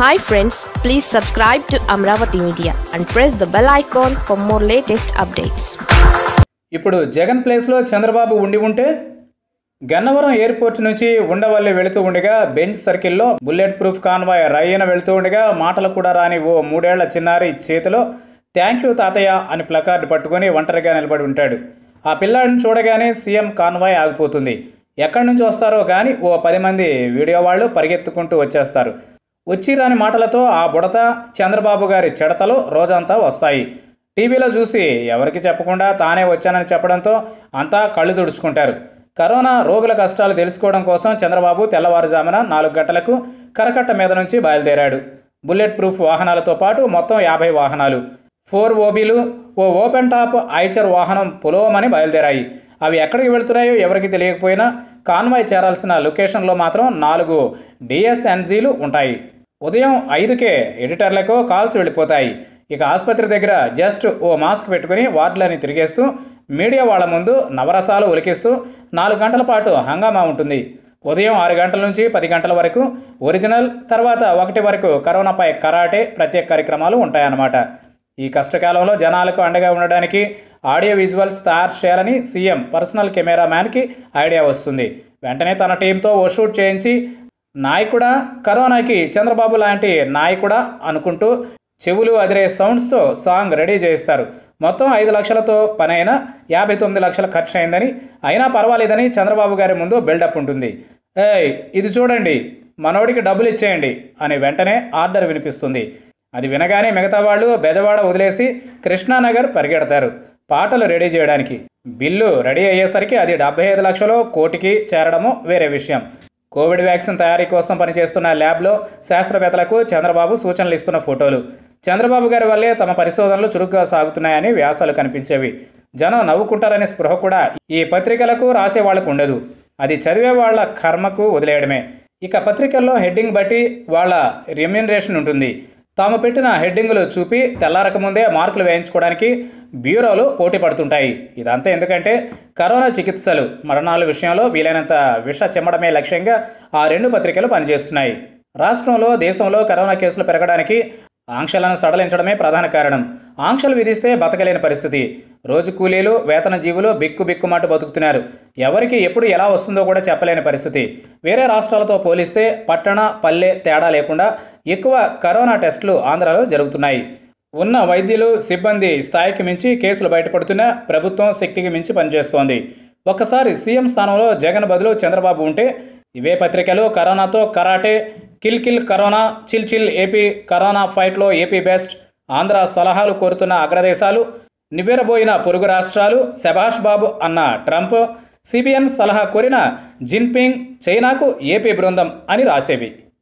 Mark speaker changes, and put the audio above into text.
Speaker 1: hi friends please subscribe to Amaravati media and press the bell icon for more latest updates
Speaker 2: ఇప్పుడు జగన్ ప్లేస్లో చంద్రబాబు ఉండి ఉంటే Gannavaram airport నుంచి ఉండవల్లి వెళుతూ ఉండగా బెంచ్ సర్కిల్లో బుల్లెట్ ప్రూఫ్ కాన్వాయ్ రయ్యన వెళుతూ ఉండగా మాటలు కూడా రాని ఓ మూడేళ్ల చిన్నారి చేతిలో థ్యాంక్ యూ తాతయ్య అని ప్లకార్డు పట్టుకొని ఒంటరిగా నిలబడి ఉంటాడు ఆ పిల్లాడిని చూడగానే సీఎం కాన్వాయ్ ఆగిపోతుంది ఎక్కడి నుంచి వస్తారో కానీ ఓ పది మంది వీడియో వాళ్ళు పరిగెత్తుకుంటూ వచ్చేస్తారు వచ్చి రాని మాటలతో ఆ బుడత చంద్రబాబు గారి చెడతలు రోజంతా వస్తాయి టీవీలో చూసి ఎవరికి చెప్పకుండా తానే వచ్చానని చెప్పడంతో అంతా కళ్ళు తుడుచుకుంటారు కరోనా రోగుల కష్టాలు తెలుసుకోవడం కోసం చంద్రబాబు తెల్లవారుజామున నాలుగు గంటలకు కరకట్ట మీద నుంచి బయలుదేరాడు బుల్లెట్ ప్రూఫ్ వాహనాలతో పాటు మొత్తం యాభై వాహనాలు ఫోర్ ఓబీలు ఓ ఓపెన్ టాప్ ఐచర్ వాహనం పులోమని బయలుదేరాయి అవి ఎక్కడికి వెళుతున్నాయో ఎవరికి తెలియకపోయినా కాన్వాయ్ చేరాల్సిన లొకేషన్లో మాత్రం నాలుగు డిఎస్ఎన్జీలు ఉంటాయి ఉదయం ఐదుకే ఎడిటర్లకు కాల్స్ వెళ్ళిపోతాయి ఇక ఆసుపత్రి దగ్గర జస్ట్ ఓ మాస్క్ పెట్టుకుని వార్డులని తిరిగేస్తూ మీడియా వాళ్ళ ముందు నవరసాలు ఒలికిస్తూ నాలుగు గంటల పాటు హంగామా ఉంటుంది ఉదయం ఆరు గంటల నుంచి పది గంటల వరకు ఒరిజినల్ తర్వాత ఒకటి వరకు కరోనాపై కరాటే ప్రత్యేక కార్యక్రమాలు ఉంటాయన్నమాట ఈ కష్టకాలంలో జనాలకు అండగా ఉండడానికి ఆడియో విజువల్స్ తయారు చేయాలని సీఎం పర్సనల్ కెమెరా మ్యాన్కి ఐడియా వస్తుంది వెంటనే తన టీంతో ఓ షూట్ చేయించి నాయకుడా కరోనాకి చంద్రబాబు లాంటి నాయకుడా అనుకుంటూ చెవులు అదిరే సౌండ్స్తో సాంగ్ రెడీ చేయిస్తారు మొత్తం ఐదు లక్షలతో పని అయినా యాభై తొమ్మిది లక్షల ఖర్చు అయిందని అయినా పర్వాలేదని చంద్రబాబు గారి ముందు బిల్డప్ ఉంటుంది ఏయ్ ఇది చూడండి మనోడికి డబ్బులు ఇచ్చేయండి అని వెంటనే ఆర్డర్ వినిపిస్తుంది అది వినగానే మిగతా వాళ్ళు బెజవాడ వదిలేసి కృష్ణానగర్ పరిగెడతారు పాటలు రెడీ చేయడానికి బిల్లు రెడీ అయ్యేసరికి అది డెబ్బై ఐదు లక్షలు కోటికి చేరడము వేరే విషయం కోవిడ్ వ్యాక్సిన్ తయారీ కోసం పనిచేస్తున్న ల్యాబ్లో శాస్త్రవేత్తలకు చంద్రబాబు సూచనలు ఇస్తున్న ఫోటోలు చంద్రబాబు గారి వల్లే తమ పరిశోధనలు చురుగ్గా సాగుతున్నాయని వ్యాసాలు కనిపించేవి జనం నవ్వుకుంటారనే స్పృహ కూడా ఈ పత్రికలకు రాసే వాళ్ళకు ఉండదు అది చదివే వాళ్ళ కర్మకు వదిలేయడమే ఇక పత్రికల్లో హెడ్డింగ్ బట్టి వాళ్ళ రెమ్యూనరేషన్ ఉంటుంది తాము పెట్టిన హెడ్డింగులు చూపి తెల్లారక ముందే మార్కులు వేయించుకోవడానికి బ్యూరోలు పోటీ పడుతుంటాయి ఇదంతా ఎందుకంటే కరోనా చికిత్సలు మరణాల విషయంలో వీలైనంత విష చెమ్మడమే లక్ష్యంగా ఆ రెండు పత్రికలు పనిచేస్తున్నాయి రాష్ట్రంలో దేశంలో కరోనా కేసులు పెరగడానికి ఆంక్షలను సడలించడమే ప్రధాన కారణం ఆంక్షలు విధిస్తే బతకలేని పరిస్థితి రోజు కూలీలు వేతన జీవులు బిక్కు బిక్కుమాటు బతుకుతున్నారు ఎవరికి ఎప్పుడు ఎలా వస్తుందో కూడా చెప్పలేని పరిస్థితి వేరే రాష్ట్రాలతో పోలిస్తే పట్టణ పల్లె తేడా లేకుండా ఎక్కువ కరోనా టెస్టులు ఆంధ్రాలో జరుగుతున్నాయి ఉన్న వైద్యులు సిబ్బంది స్థాయికి మించి కేసులు బయటపడుతున్నా ప్రభుత్వం శక్తికి మించి పనిచేస్తోంది ఒక్కసారి సీఎం స్థానంలో జగన్ బదులు చంద్రబాబు ఉంటే ఇవే పత్రికలు కరోనాతో karate kill kill corona chill chill AP corona ఫైట్లో ఏపీ బెస్ట్ ఆంధ్ర సలహాలు కోరుతున్న అగ్రదేశాలు నివ్వెరబోయిన పొరుగు రాష్ట్రాలు శభాష్ బాబు అన్న ట్రంప్ సిబిఎన్ సలహా కోరిన జిన్పింగ్ చైనాకు ఏపీ బృందం అని రాసేవి